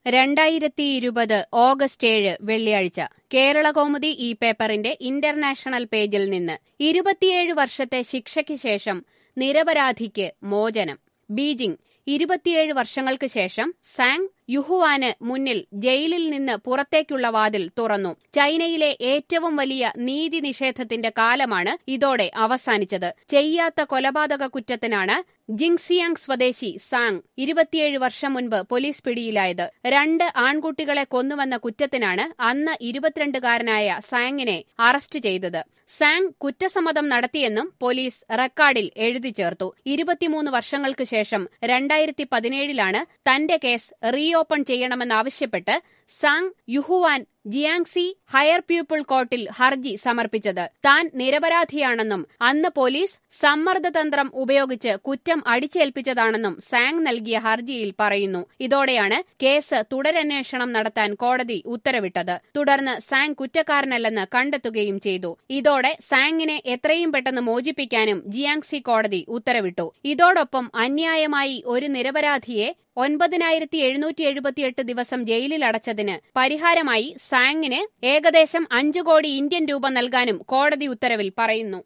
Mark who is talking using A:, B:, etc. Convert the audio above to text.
A: രണ്ടായിരത്തി ഇരുപത് ഓഗസ്റ്റ് ഏഴ് വെള്ളിയാഴ്ച കേരളകൗമുദി ഈ പേപ്പറിന്റെ ഇന്റർനാഷണൽ പേജിൽ നിന്ന് ഇരുപത്തിയേഴ് വർഷത്തെ ശിക്ഷയ്ക്ക് ശേഷം നിരപരാധിക്ക് മോചനം ബീജിംഗ് ഇരുപത്തിയേഴ് വർഷങ്ങൾക്ക് ശേഷം സാങ് യുഹുവാന് മുന്നിൽ ജയിലിൽ നിന്ന് പുറത്തേക്കുള്ള വാതിൽ തുറന്നു ചൈനയിലെ ഏറ്റവും വലിയ നീതി നിഷേധത്തിന്റെ കാലമാണ് ഇതോടെ അവസാനിച്ചത് ചെയ്യാത്ത കൊലപാതക കുറ്റത്തിനാണ് ജിങ്സിയാങ് സ്വദേശി സാങ് ഇരുപത്തിയേഴ് വർഷം മുൻപ് പോലീസ് പിടിയിലായത് രണ്ട് ആൺകുട്ടികളെ കൊന്നുവന്ന കുറ്റത്തിനാണ് അന്ന് ഇരുപത്തിരണ്ടുകാരനായ സാങ്ങിനെ അറസ്റ്റ് ചെയ്തത് സാങ് കുറ്റസമ്മതം നടത്തിയെന്നും പോലീസ് റെക്കോർഡിൽ എഴുതി ചേർത്തു ഇരുപത്തിമൂന്ന് വർഷങ്ങൾക്ക് ശേഷം രണ്ടായിരത്തി പതിനേഴിലാണ് തന്റെ കേസ് റീഓപ്പൺ ചെയ്യണമെന്നാവശ്യപ്പെട്ട് Zhang Yuhuan Jiangxi higher people കോർട്ടിൽ ഹർജി സമർപ്പിച്ചത് താൻ നിരപരാധിയാണെന്നും അന്ന് പോലീസ് സമ്മർദ്ദതന്ത്രം ഉപയോഗിച്ച് കുറ്റം അടിച്ചേൽപ്പിച്ചതാണെന്നും സാങ് നൽകിയ ഹർജിയിൽ പറയുന്നു ഇതോടെയാണ് കേസ് തുടരന്വേഷണം നടത്താൻ കോടതി ഉത്തരവിട്ടത് തുടർന്ന് സാങ് കുറ്റക്കാരനല്ലെന്ന് കണ്ടെത്തുകയും ചെയ്തു ഇതോടെ സാങ്ങിനെ എത്രയും പെട്ടെന്ന് മോചിപ്പിക്കാനും ജിയാങ്സി കോടതി ഉത്തരവിട്ടു ഇതോടൊപ്പം അന്യായമായി ഒരു നിരപരാധിയെ ഒൻപതിനായിരത്തി എഴുന്നൂറ്റി എഴുപത്തിയെട്ട് ദിവസം ജയിലിൽ അടച്ചതിന് പരിഹാരമായി സാങ്ങിന് ഏകദേശം അഞ്ചു കോടി ഇന്ത്യൻ രൂപ നൽകാനും കോടതി ഉത്തരവിൽ പറയുന്നു